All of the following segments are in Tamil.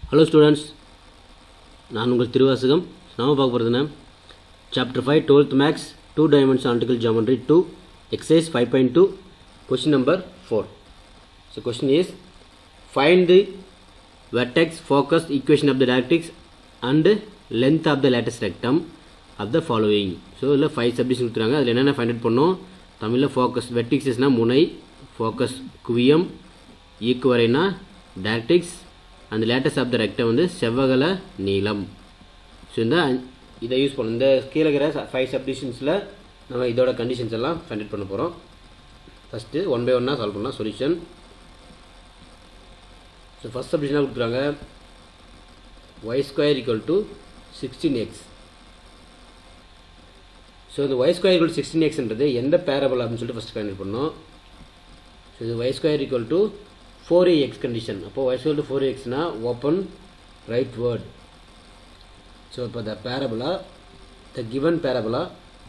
ஹலோ ஸ்டூடெண்ட்ஸ் நான் உங்கள் திருவாசகம் நாம பார்க்க போகிறதுனா chapter five twelfth maths two dimension article geometry two exercise five point two question number four so question is find the vertex focus equation of the directrix and length of the latus rectum of the following so இதில் ஃபைவ் சப்ஜெக்ட்ஸ் கொடுத்துருக்காங்க அதில் என்னென்ன ஃபைண்ட் அவுட் பண்ணோம் தமிழில் ஃபோக்கஸ் வெர்டிக்ஸஸ்னால் முனை ஃபோக்கஸ் குவியம் ஈக்குவரைனா டேரக்டிக்ஸ் அந்த லேட்டஸ்ட் ஆஃப் த ரெக்டம் வந்து செவ்வகல நீளம் ஸோ இந்த இதை யூஸ் பண்ணணும் இந்த கீழே இருக்கிற ஃபைவ் சப்டிஷன்ஸில் நம்ம இதோட கண்டிஷன்ஸ் எல்லாம் ஃபைண்ட் அவுட் பண்ண போகிறோம் ஃபஸ்ட்டு ஒன் பை ஒன்னாக சால்வ் பண்ணலாம் சொல்யூஷன் ஸோ ஃபஸ்ட் சப்டிஷனாக கொடுத்துருக்காங்க y square equal to sixteen x so இந்த ஒய் ஸ்கொயர் ஈக்குவல் சிக்ஸ்டீன் எக்ஸ்ன்றது எந்த பேரபிள் அப்படின்னு சொல்லிட்டு ஃபஸ்ட் ஃபைண்ட் பண்ணோம் ஸோ இது y square equal to four a x condition அப்போ ஒய் ஸ்கொயர் டு ஃபோர் எக்ஸ்னா ஓப்பன் ரைட் வேர்ட் ஸோ இப்போ த பேரபிளா த கிவன் பேரபிளா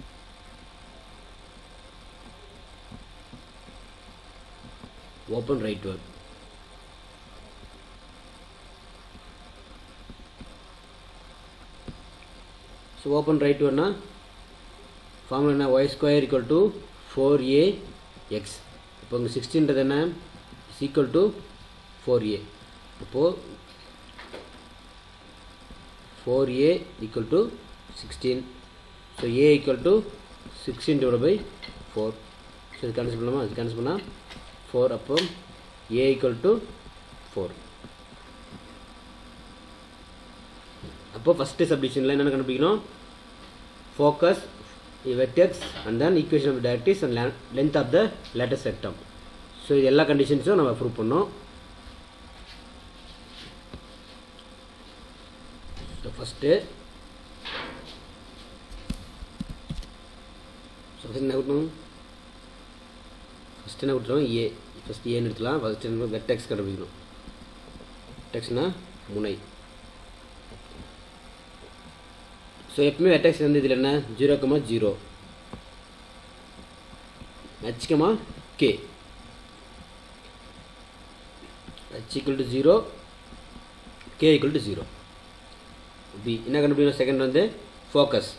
open rightward so open right வேர்ட்னா ஃபார்முலா என்ன Y square equal to four a x இப்போ உங்கள் சிக்ஸ்டீன்றது என்ன is equal to four a அப்போது four a equal to sixteen so a equal to sixteen divide by four so இது கேன்சல் பண்ணலாமா இது கேன்சல் பண்ணால் ஃபோர் அப்போ ஏ ஈக்குவல் டு ஃபோர் அப்போ ஃபஸ்ட்டு சப்டிஷனில் என்னென்ன கண்டுபிடிக்கணும் focus vertex and then equation of directrix and length of the latus rectum so இது எல்லா கண்டிஷன்ஸும் நம்ம ப்ரூவ் பண்ணோம் ஸோ ஃபஸ்ட்டு ஸோ ஃபஸ்ட் என்ன கொடுக்கணும் ஃபஸ்ட் என்ன கொடுத்துருவோம் ஏ ஃபஸ்ட் ஏன்னு எடுத்துலாம் ஃபஸ்ட் என்ன வெக்டெக்ஸ் கண்டுபிடிக்கணும் வெக்டெக்ஸ்னால் முனை ஸோ எப்பவுமே வெட்டெக்ஸ் வந்து இதில் என்ன zero comma zero h comma k h equal to zero k equal to zero B என்ன கண்டுபிடிக்கணும் செகண்ட் வந்து focus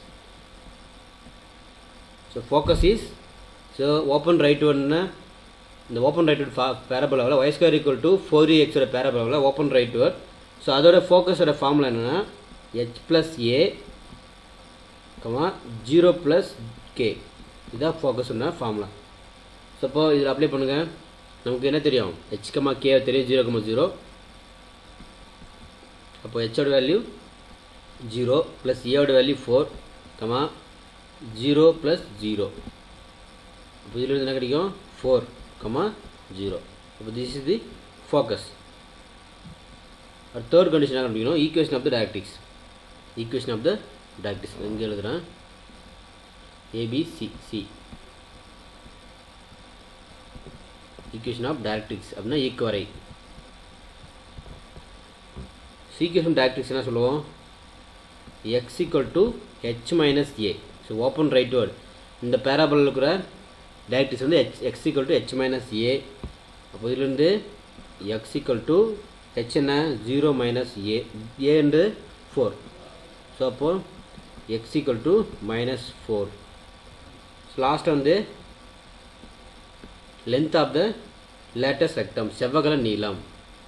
so focus is so open right ஒன்னு இந்த ஓப்பன் ரைட் ஃபா பேரபலாவில் y square equal to four எக்ஸோட பேரபலாவில் ஓப்பன் ரைட் வேர்ட் ஸோ அதோட ஃபோக்கஸோட ஃபார்முலா என்னென்னா h plus a comma zero plus k இதான் ஃபோக்கஸ் ஃபார்முலா ஸோ இப்போ இதில் அப்ளை பண்ணுங்கள் நமக்கு என்ன தெரியும் ஹெச் கமா கே தெரியும் ஜீரோ கமா ஜீரோ அப்போ ஹெச்சோட வேல்யூ ஜீரோ ப்ளஸ் ஏவோட value four comma zero plus zero அப்போ இதில் என்ன கிடைக்கும் ஃபோர் கமா ஜீரோ அப்போ this is the focus third condition என்ன கண்டுபிடிக்கணும் equation of the directrix equation of the directrix இங்கே எழுதுகிறேன் ABC C equation of directrix அப்படின்னா ஈக்குவரை சீக்குவேஷன் டைரக்ட்ரிக்ஸ் என்ன சொல்லுவோம் x equal to h minus a so open right rightward இந்த பேராபல் இருக்கிற டைரக்ட்ரிக்ஸ் வந்து H x equal to h minus a அப்போ இதுலேருந்து எக்ஸ் ஈக்குவல் டு ஹெச் என்ன ஜீரோ மைனஸ் ஏ ஏன்று ஃபோர் ஸோ அப்போது x equal to minus four last வந்து length of the latus rectum செவ்வகல நீளம்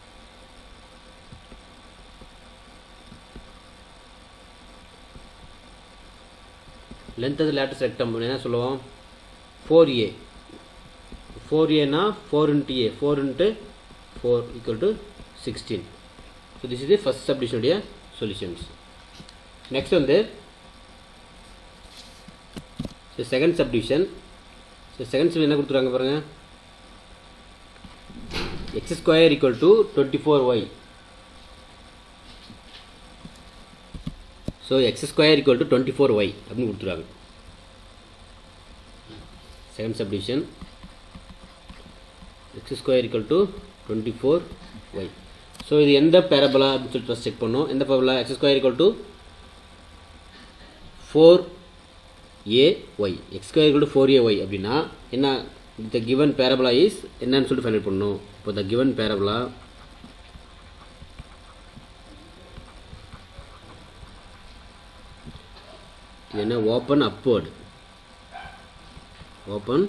length of the latus rectum என்ன சொல்லுவோம் ஃபோர் ஏ ஃபோர் ஏனா four into a four into four equal to sixteen so this is the first சப்டிஷனுடைய சொல்யூஷன்ஸ் நெக்ஸ்ட் வந்து so second subdivision so second sub என்ன கொடுத்துருக்காங்க பாருங்கள் x square equal to twenty four y so x square equal to twenty four y அப்படின்னு கொடுத்துருக்காங்க second subdivision x square equal to twenty four y so இது எந்த பேரபலா அப்படின்னு சொல்லிட்டு ஃபஸ்ட் செக் பண்ணோம் எந்த parabola x square equal to four a y x square equal to four a y அப்படின்னா என்ன த கிவன் பேரபலா இஸ் என்னன்னு சொல்லிட்டு ஃபைண்ட் பண்ணணும் இப்போ த கிவன் பேரபலா இது என்ன open upward open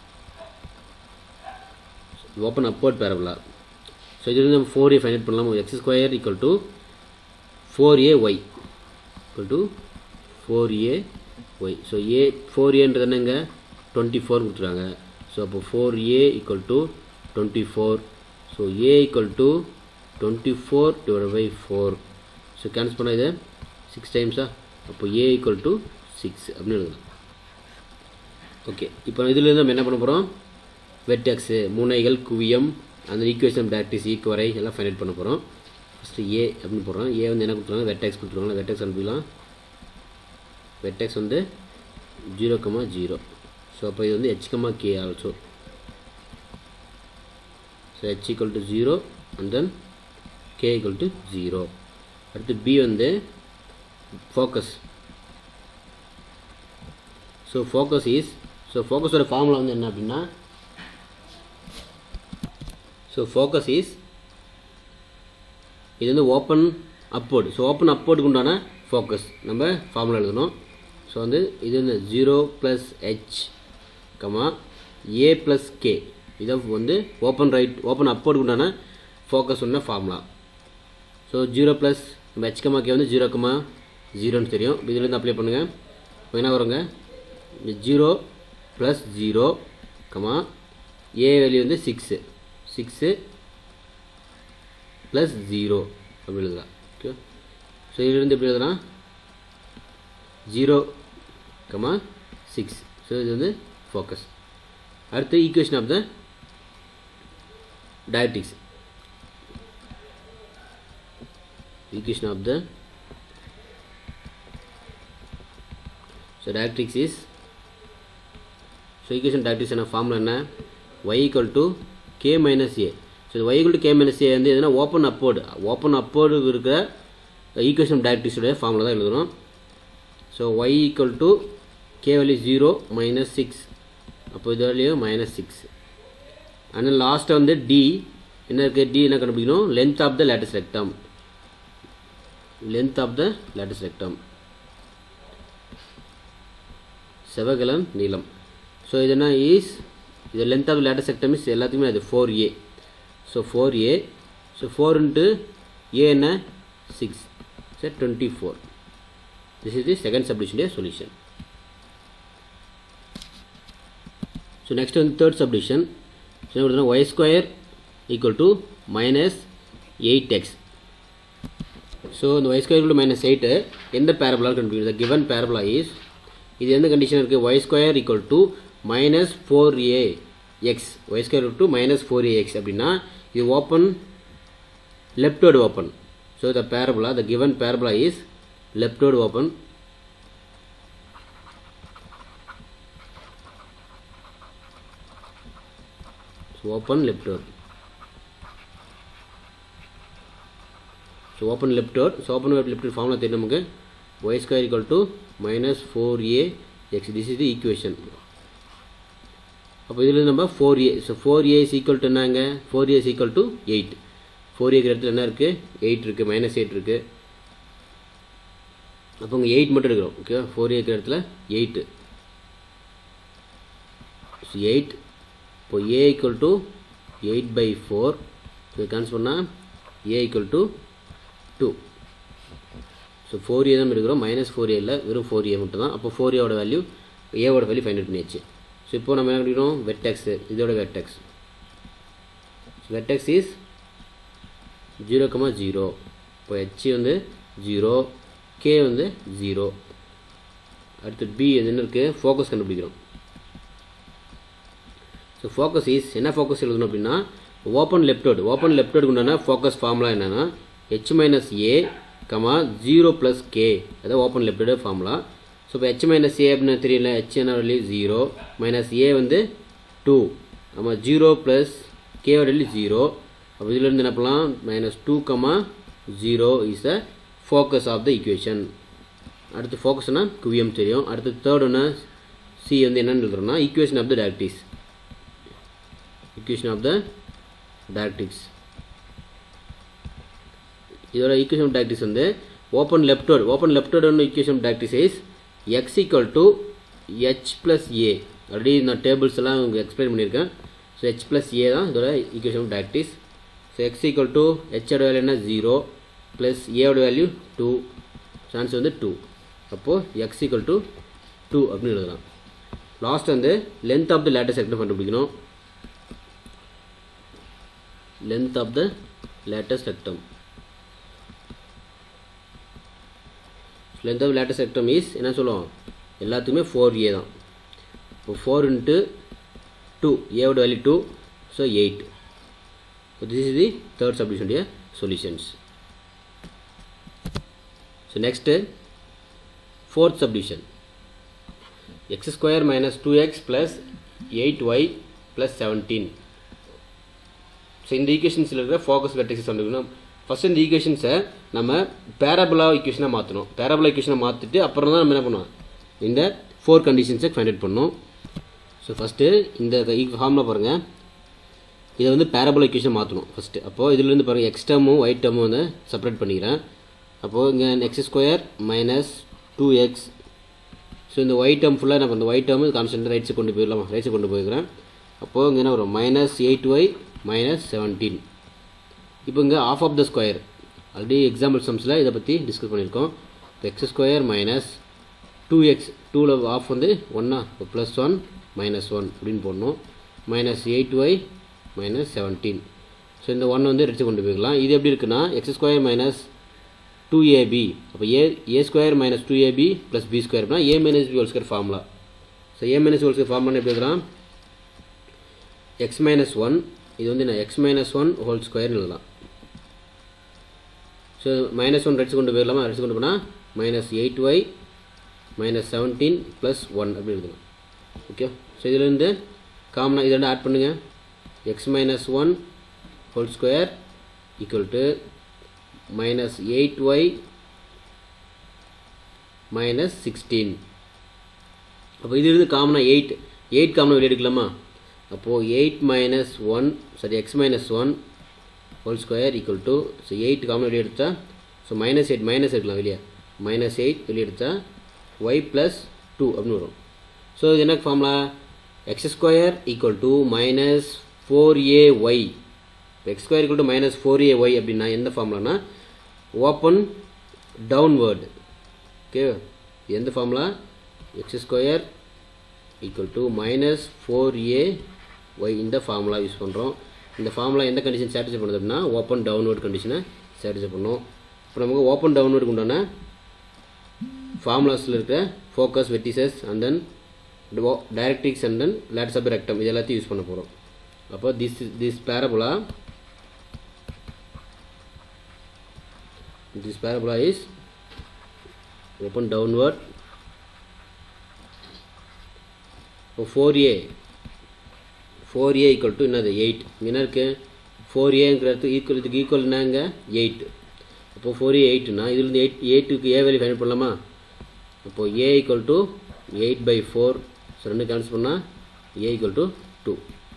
open upward parabola so இது நம்ம ஃபோர் ஏ ஃபைண்ட் பண்ணலாம் x square equal to four a y equal to four a y so a four ஏன்றது என்னங்க டுவெண்ட்டி ஃபோர் கொடுத்துருக்காங்க ஸோ அப்போ four a equal to twenty four so a equal to twenty four divide by four so cancel பண்ணால் இது சிக்ஸ் டைம்ஸா அப்போ ஏ ஈக்குவல் டு சிக்ஸ் அப்படின்னு எழுதலாம் ஓகே இப்போ இதில் நம்ம என்ன பண்ண போகிறோம் வெட்டெக்ஸு முனைகள் குவியம் அந்த ஈக்குவேஷன் டேரக்டிஸ் ஈக்குவரை எல்லாம் ஃபைண்ட் பண்ண போகிறோம் ஃபஸ்ட்டு ஏ அப்படின்னு போடுறோம் ஏ வந்து என்ன கொடுத்துருவாங்க வெட்டெக்ஸ் கொடுத்துருவாங்க வெட்டெக்ஸ் அனுப்பிக்கலாம் வெட்டெக்ஸ் வந்து ஜீரோ கமா ஜீரோ ஸோ அப்போ இது வந்து h comma k also so h equal to zero and then k equal to zero அடுத்து பி வந்து focus so focus is so ஃபோக்கஸோட ஃபார்முலா வந்து என்ன அப்படின்னா ஸோ ஃபோக்கஸ் இஸ் இது வந்து ஓப்பன் அப்வர்டு ஸோ ஓப்பன் அப்வர்டுக்கு உண்டான ஃபோக்கஸ் நம்ம ஃபார்முலா எழுதணும் ஸோ வந்து இது வந்து zero plus h comma a plus k இதை வந்து ஓப்பன் ரைட் ஓப்பன் அப்வர்டுக்கு உண்டான ஃபோக்கஸ் உள்ள ஃபார்முலா ஸோ ஜீரோ ப்ளஸ் நம்ம ஹெச் கமா கே வந்து ஜீரோ கமா ஜீரோன்னு தெரியும் இதுலேருந்து அப்ளை பண்ணுங்கள் இப்போ என்ன வருங்க zero plus zero comma a value வந்து சிக்ஸு சிக்ஸு ப்ளஸ் ஜீரோ அப்படி எழுதலாம் ஓகே ஸோ இதுலேருந்து எப்படி எழுதலாம் ஜீரோ கமா சிக்ஸ் ஸோ இது வந்து ஃபோக்கஸ் அடுத்து ஈக்குவேஷன் ஆஃப் த டயட்டிக்ஸ் equation of the so directrix is so equation directrix என்ன ஃபார்முலா என்ன y equal to k minus a so y equal to k minus a வந்து எதுனா ஓப்பன் அப்போர்டு ஓப்பன் அப்போர்டு இருக்கிற ஈக்குவேஷன் டயட்ரிக்ஸுடைய ஃபார்முலா தான் எழுதணும் so y equal to k value zero minus six அப்போ இது வேல்யூ மைனஸ் சிக்ஸ் அண்ட் லாஸ்ட்டாக வந்து டி என்ன இருக்குது டி என்ன கண்டுபிடிக்கணும் length of the latus rectum length of the latus rectum செவகலன் நீளம் ஸோ இது என்ன ஈஸ் இது length of latus rectum is எல்லாத்துக்குமே அது four a so four a so four into a என்ன சிக்ஸ் சார் twenty four this is the second சப்டிஷனுடைய சொல்யூஷன் ஸோ நெக்ஸ்ட் வந்து தேர்ட் சப்டிஷன் ஸோ என்ன கொடுத்தோம்னா y square equal to minus eight x so இந்த y square to minus eight எந்த பேரபுளாக கண்டுபிடிக்கும் த கிவன் பேரபுளா இஸ் இது எந்த கண்டிஷன் இருக்குது y square equal to minus four a x y square to minus four a x அப்படின்னா இது open leftward open so the parabola the given parabola is leftward open so open left door so open left door so open left door formula தெரியும் நமக்கு y square equal to minus 4a x this is the equation அப்போ இதில் நம்ம four a so four a is equal to என்னங்க four a is equal to eight four a இடத்துல என்ன இருக்குது எயிட் இருக்குது மைனஸ் எயிட் இருக்குது அப்போ உங்கள் எயிட் மட்டும் எடுக்கிறோம் ஓகே ஃபோர் ஏ இடத்துல எயிட்டு ஸோ எயிட் இப்போ a equal to eight by four இது கேன்சல் பண்ணால் a equal to two so four a தான் எடுக்கிறோம் மைனஸ் ஃபோர் ஏ இல்லை வெறும் ஃபோர் ஏ மட்டும் தான் அப்போ ஃபோர் ஏவோட வேல்யூ ஏவோட வேல்யூ ஃபைண்ட் அவுட் பண்ணியாச்சு ஸோ இப்போ நம்ம என்ன பண்ணிக்கிறோம் வெட்டெக்ஸ் இதோட vertex vertex is zero comma zero இப்போ ஹெச் வந்து ஜீரோ கே வந்து ஜீரோ அடுத்து பி அது என்ன இருக்குது ஃபோக்கஸ் கண்டுபிடிக்கிறோம் ஸோ ஃபோக்கஸ் இஸ் என்ன ஃபோக்கஸ் எழுதணும் அப்படின்னா ஓப்பன் லெஃப்டோடு ஓப்பன் லெஃப்டோடுக்கு உண்டான ஃபோக்கஸ் ஃபார்முலா என்னென்னா h minus a comma zero plus k அதான் ஓப்பன் லெஃப்டோட ஃபார்முலா ஸோ இப்போ ஹெச் மைனஸ் ஏ அப்படின்னு தெரியல ஹெச் என்ன வேல்யூ ஜீரோ மைனஸ் ஏ வந்து டூ ஆமாம் ஜீரோ ப்ளஸ் கேவோட வேல்யூ ஜீரோ அப்போ இதுலேருந்து என்ன பண்ணலாம் minus two comma zero is the focus of the equation அடுத்து ஃபோக்கஸ்னா குவியம் தெரியும் அடுத்து தேர்ட் ஒன்று சி வந்து என்னென்னு எழுதுறோம்னா equation of the directrix equation of the directrix இதோட equation of directrix வந்து open left word open left word on equation of directrix is x equal to h plus a already நான் டேபிள்ஸ் எல்லாம் உங்களுக்கு எக்ஸ்பிளைன் பண்ணியிருக்கேன் ஸோ ஹெச் ப்ளஸ் ஏ தான் இதோட equation directrix so x equal to ஹெச்சோட வேல்யூ என்ன ஜீரோ ப்ளஸ் ஏவோட வேல்யூ டூ சான்ஸ் வந்து டூ அப்போது எக்ஸ் ஈக்குவல் டு டூ அப்படின்னு எழுதலாம் லாஸ்ட் வந்து length of the latus rectum கண்டுபிடிக்கணும் length of the lattice rectum length of lattice rectum is என்ன சொல்லுவோம் எல்லாத்துக்குமே ஃபோர் ஏ தான் இப்போ ஃபோர் இன்ட்டு டூ ஏவோட value two so eight this is the third சப்டிஷனுடைய solutions so next fourth subdivision x square minus two x plus eight y plus seventeen so இந்த ஈக்குவேஷன்ஸில் இருக்கிற ஃபோக்கஸ் வெர்டிக்ஸ் கண்டுக்கணும் ஃபஸ்ட் இந்த ஈக்குவேஷன்ஸை நம்ம பேரபுலா ஈக்குவேஷனாக மாற்றணும் பேரபுலா ஈக்குவேஷனை மாற்றிட்டு அப்புறம் தான் நம்ம என்ன பண்ணுவோம் இந்த ஃபோர் கண்டிஷன்ஸை ஃபைண்ட் அவுட் பண்ணணும் ஸோ ஃபஸ்ட்டு இந்த ஃபார்மில் பாருங்கள் இதை வந்து பேரபுலா ஈக்குவேஷன் மாற்றணும் ஃபஸ்ட்டு அப்போது இதுலேருந்து பாருங்கள் எக்ஸ் டேர்மும் ஒயிட் டேர்மும் வந்து செப்பரேட் பண்ணிக்கிறேன் அப்போது இங்கே x square minus two x so இந்த ஒயிட் டேர்ம் ஃபுல்லாக என்ன பண்ணுறது y term constant right side கொண்டு போயிடலாமா ரைட் சைட் கொண்டு போயிருக்கிறேன் அப்போது இங்கே என்ன வரும் minus eight y minus seventeen இப்போ இங்கே half of the square already example சம்ஸில் இதை பற்றி டிஸ்கஸ் பண்ணியிருக்கோம் இப்போ x square minus two x டூவில் ஆஃப் வந்து ஒன்றா இப்போ ப்ளஸ் ஒன் மைனஸ் ஒன் அப்படின்னு போடணும் minus eight y minus seventeen so இந்த ஒன் வந்து எடுத்து கொண்டு போய்க்கலாம் இது எப்படி இருக்குன்னா x square minus two a b அப்போ a a square minus two a b plus b ஸ்கொயர்னா ஏ minus b whole square formula so a minus whole square formula எப்படி எழுதலாம் எக்ஸ் மைனஸ் ஒன் இது வந்து நான் எக்ஸ் மைனஸ் ஒன் ஹோல் ஸ்கொயர்னு எழுதலாம் ஸோ மைனஸ் ஒன் ரெட்ஸ் கொண்டு போயிடலாமா ரெட்ஸ் கொண்டு போனால் minus eight y minus seventeen plus one அப்படி எழுதலாம் ஓகே ஸோ இதுலேருந்து காமனாக இது ரெண்டு ஆட் பண்ணுங்கள் x minus one whole square equal to minus eight y minus sixteen அப்போ இதுலேருந்து காமனாக எயிட் எயிட் காமனாக வெளியே எடுக்கலாமா அப்போது eight minus one sorry x minus one whole square equal to so eight common வெளியே எடுத்தால் ஸோ மைனஸ் எயிட் மைனஸ் எடுக்கலாம் வெளியே மைனஸ் எயிட் வெளியே எடுத்தால் ஒய் ப்ளஸ் டூ அப்படின்னு வரும் ஸோ இது என்ன formula x square equal to minus four a y x square equal to minus four a y அப்படின்னா எந்த ஃபார்முலானா ஓப்பன் டவுன்வேர்டு ஓகே எந்த formula x square equal to minus four a y இந்த ஃபார்முலா யூஸ் பண்ணுறோம் இந்த ஃபார்முலா எந்த கண்டிஷன் சாட்டிஸ்ஃபை பண்ணுது அப்படின்னா ஓப்பன் டவுன்வர்ட் கண்டிஷனை சாட்டிஸ்ஃபை பண்ணும் இப்போ நமக்கு ஓப்பன் டவுன்வர்டுக்கு உண்டான ஃபார்முலாஸில் இருக்கிற focus vertices and then directrix and then latus rectum இது எல்லாத்தையும் யூஸ் பண்ண போகிறோம் அப்போ this this parabola this parabola is open downward இப்போ four a four a equal to என்னது எயிட் இங்கே என்ன இருக்குது ஃபோர் ஏங்கிறது ஈக்குவல் இதுக்கு ஈக்குவல் என்னங்க எயிட் அப்போது ஃபோர் ஏ எயிட்னா இதுலேருந்து எயிட் எயிட்டுக்கு ஏ வேல்யூ ஃபைண்ட் பண்ணலாமா அப்போது a equal to eight by four so ரெண்டு கேன்சல் பண்ணால் ஏ ஈக்குவல் டு டூ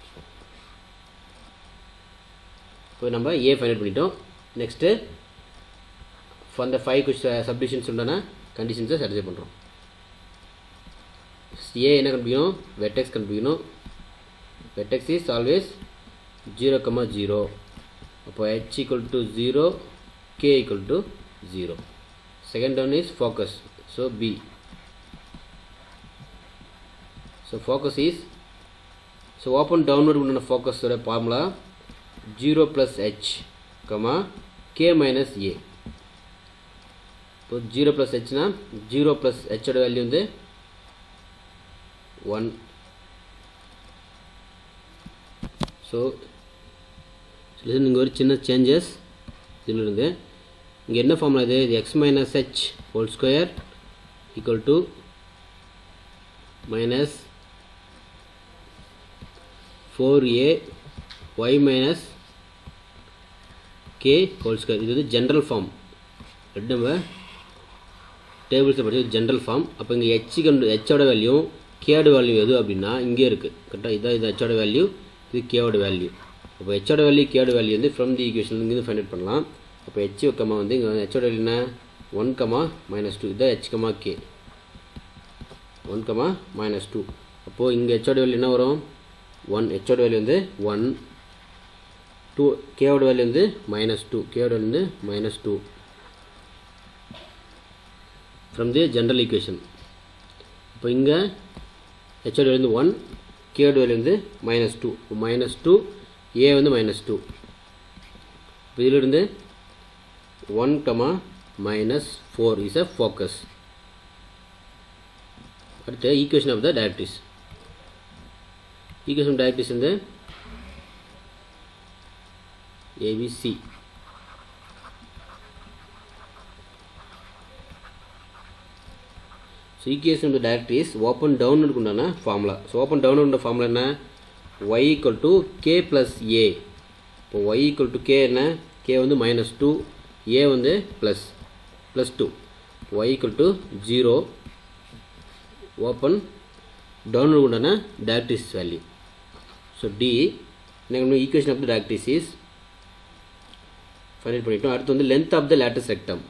இப்போ நம்ம ஏ ஃபைண்ட் பண்ணிட்டோம் நெக்ஸ்ட்டு அந்த ஃபைவ் கொஸ்டின் சப்டிஷன்ஸ் உண்டான கண்டிஷன்ஸை சாட்டிஸ்ஃபை பண்ணுறோம் ஏ என்ன கண்டுபிடிக்கணும் வெட்டெக்ஸ் கண்டுபிடிக்கணும் vertex is always zero comma zero அப்போ h equal to zero k equal to zero second one is focus so p so focus is so open downward உண்டான ஃபோக்கஸோட formula zero plus h comma k minus a இப்போ ஜீரோ ப்ளஸ் ஹெச்னா ஜீரோ ப்ளஸ் ஹெச்சோட வேல்யூ வந்து ஒன் ஸோ இதில் இங்கே ஒரு சின்ன சேஞ்சஸ் இதில் இருந்து இங்கே என்ன ஃபார்முலா இது இது x minus h whole square equal to minus four a y minus k whole square இது வந்து ஜென்ரல் ஃபார்ம் ரெண்டு நம்ம டேபிள்ஸை படிச்சு ஜென்ரல் ஃபார்ம் அப்போ இங்கே ஹெச் கண்டு ஹெச்சோட வேல்யூ கேடு வேல்யூ எது அப்படின்னா இங்கே இருக்குது கரெக்டாக இதான் இது ஹெச்சோட வேல்யூ இது கேவோட வேல்யூ அப்போ ஹெச்சோட வேல்யூ கேடு வேல்யூ வந்து ஃப்ரம் தி ஈக்குவேஷன் இங்கே ஃபைண்ட் அவுட் பண்ணலாம் அப்போ ஹெச் கமா வந்து இங்கே ஹெச்சோட வேல்யூ என்ன ஒன் கமா மைனஸ் டூ இதான் h comma k one comma minus two அப்போது இங்கே ஹெச்சோட வேல்யூ என்ன வரும் ஒன் ஹெச்சோட வேல்யூ வந்து ஒன் டூ கேவோட வேல்யூ வந்து மைனஸ் டூ கேவோட வேல்யூ வந்து minus two from the general equation இப்போ இங்கே ஹெச்சோட வேல்யூ வந்து ஒன் கேவோட வேல்யூ வந்து minus two minus two a வந்து மைனஸ் டூ இப்போ இதிலிருந்து one comma minus four is a focus அடுத்து equation of the directrix equation directrix வந்து ABC so equation of the directrix open down உண்டான ஃபார்முலா ஸோ ஓப்பன் டவுன் உண்ட ஃபார்முலா என்ன y equal to k plus a இப்போ ஒய் ஈக்குவல் டு கே என்ன கே வந்து மைனஸ் டூ ஏ வந்து plus plus two y equal to zero open downward உண்டான டேரக்டிஸ் வேல்யூ ஸோ டி எனக்கு equation of the directrix is final பண்ணிட்டோம் அடுத்து வந்து length of the latus rectum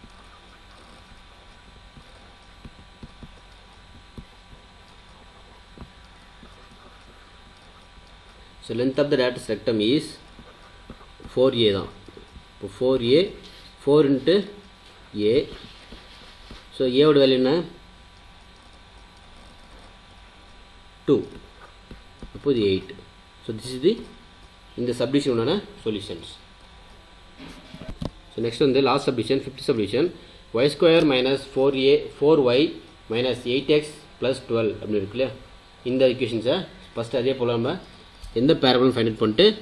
so length of the latus rectum is four a தான் இப்போ four a four into a so ஏவோட வேல்யூ என்ன டூ அப்போ இது eight so this is the இந்த சப்டிஷன் உண்டான சொல்யூஷன்ஸ் ஸோ நெக்ஸ்ட் வந்து last subdivision fifth subdivision y square minus four a four y minus eight x plus twelve அப்படின்னு இருக்கு இல்லையா இந்த ஈக்குவேஷன்ஸை ஃபஸ்ட்டு அதே போல் நம்ம எந்த பேரபிள்னு ஃபைண்ட் அவுட் பண்ணிட்டு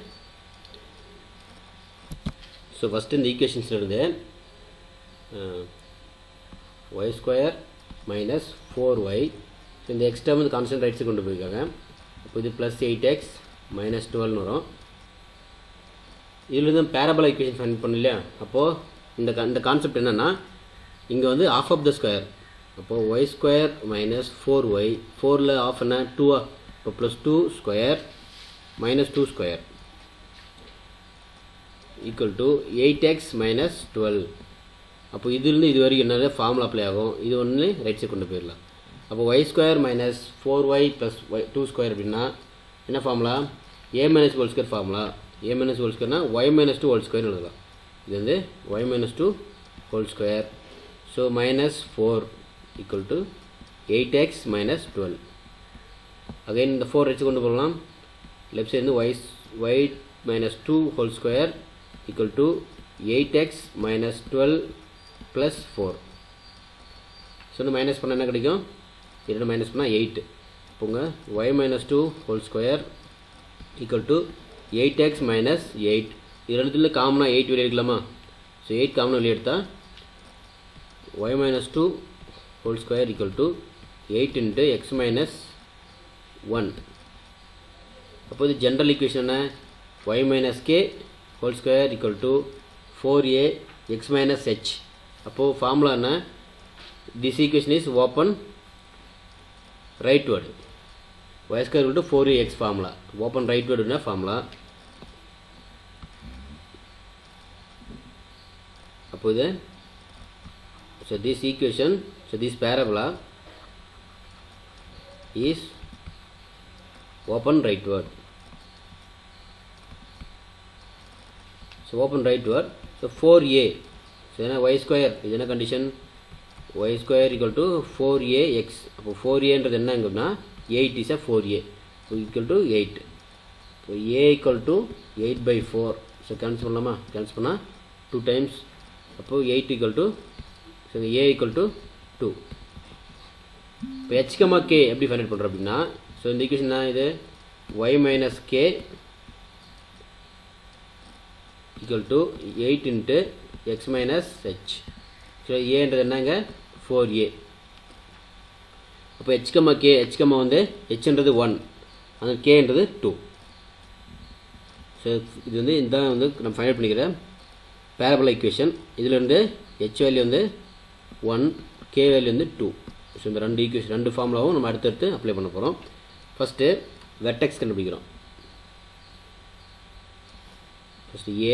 ஸோ ஃபஸ்ட்டு இந்த ஈக்குவேஷன்ஸில் இருந்து y square minus four y so இந்த எக்ஸ்ட்ரா வந்து கான்ஸ்டன்ட் ரைட்ஸு கொண்டு போயிருக்காங்க இப்போ இது ப்ளஸ் எயிட் எக்ஸ் மைனஸ் டுவெல்னு வரும் இதில் தான் பேரபல் ஈக்குவேஷன் ஃபைண்ட் பண்ண இல்லையா அப்போது இந்த இந்த கான்செப்ட் என்னென்னா இங்கே வந்து ஆஃப் ஆஃப் த ஸ்கொயர் அப்போது y square minus four y ஃபோரில் ஆஃப் என்ன டூவா இப்போ plus two square minus two square equal to eight x minus twelve அப்போ இதுலேருந்து இது வரைக்கும் என்னது ஃபார்முலா அப்ளை ஆகும் இது ஒன்று ரைட் சைட் கொண்டு போயிடலாம் அப்போ y square minus four y plus y two square அப்படின்னா என்ன formula a minus whole square formula a minus whole ஸ்கொயர்னா y minus two whole square எழுதலாம் இது வந்து y minus two whole square so minus four equal to eight x minus twelve again இந்த ஃபோர் வச்சு கொண்டு போகலாம் லெஃப்ட் சைடு வந்து y y minus two whole square equal to eight x minus twelve plus four so இந்த மைனஸ் பண்ணால் என்ன கிடைக்கும் இரண்டு மைனஸ் பண்ணால் எயிட்டு இப்போங்க y minus two whole square equal to eight x minus eight இது ரெண்டுத்துல காமனாக எயிட் வெளியே எடுக்கலாமா ஸோ எயிட் காமனாக வெளியே எடுத்தால் y minus two whole square equal to eight into x minus one அப்போ இது ஜென்ரல் ஈக்குவேஷன் என்ன y minus k whole square equal to four a x minus h அப்போது ஃபார்முலா என்ன this equation is open rightward y square equal to four a x formula open ரைட்வர்டுனா ஃபார்முலா அப்போ இது so this equation so this parabola is open rightward so open rightward so 4a so என்ன y square இது என்ன condition y square equal to 4a x அப்போ 4a ன்றது என்ன அப்படின்னா 8 is a 4a so equal to 8 so a equal to 8 by 4 so cancel பண்ணலாமா cancel பண்ணா 2 times அப்போ 8 equal to so a equal to 2 இப்போ h கமா k எப்படி ஃபைண்ட் அவுட் பண்ணுறோம் அப்படின்னா ஸோ இந்த ஈக்குவேஷன் தான் இது y minus k equal to eight into x minus h so ஏன்றது என்னங்க ஃபோர் ஏ அப்போ ஹெச்கம்மா கே ஹெச்கம்மா வந்து ஹெச்ன்றது ஒன் அந்த கேன்றது டூ ஸோ இது வந்து இதுதான் வந்து நம்ம ஃபைண்ட் பண்ணிக்கிற பேரபல் ஈக்குவேஷன் இதிலேருந்து ஹெச் வேல்யூ வந்து ஒன் கே வேல்யூ வந்து டூ ஸோ இந்த ரெண்டு ஈக்குவேஷன் ரெண்டு ஃபார்முலாவும் நம்ம அடுத்தடுத்து அப்ளை பண்ண போகிறோம் ஃபஸ்ட்டு வெர்டெக்ஸ் கண்டுபிடிக்கிறோம் first a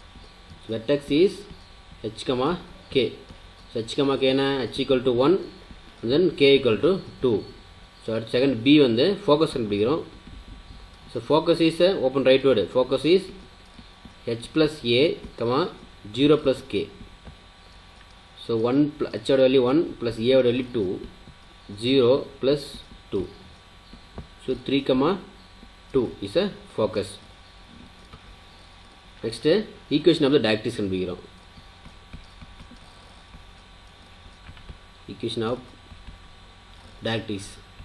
vertex is h comma k so h comma கேனா h equal to one then k equal to two so அடுத்து செகண்ட் பி வந்து ஃபோக்கஸ் கண்டுபிடிக்கிறோம் so focus is open right word focus is h plus a comma zero plus k so one ஹெச்சோட வேல்யூ ஒன் ப்ளஸ் ஏவோட value two zero plus two so three comma two is a focus next equation of the directrix கண்டுபிடிக்கிறோம் equation of diacritics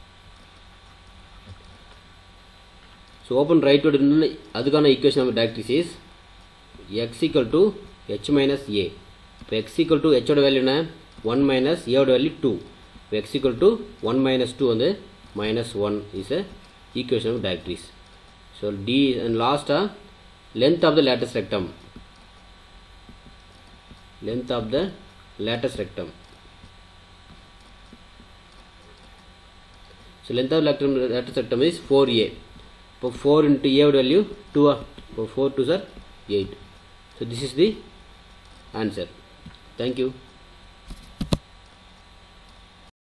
so open right to அதுக்கான equation of diacritics is x equal to h minus a இப்போ x equal to h ஓட வேல்யூ என்ன 1 minus a ஓட வேல்யூ 2 இப்போ x equal to 1 minus 2 வந்து minus 1 is a equation of diacritics so d and last uh, length of the lattice rectum length of the lattice rectum So length of lateral, lateral septum is 4a. இப்போ 4 into a would value 2 ah. இப்போ 4 2s are 8. So this is the answer. Thank you.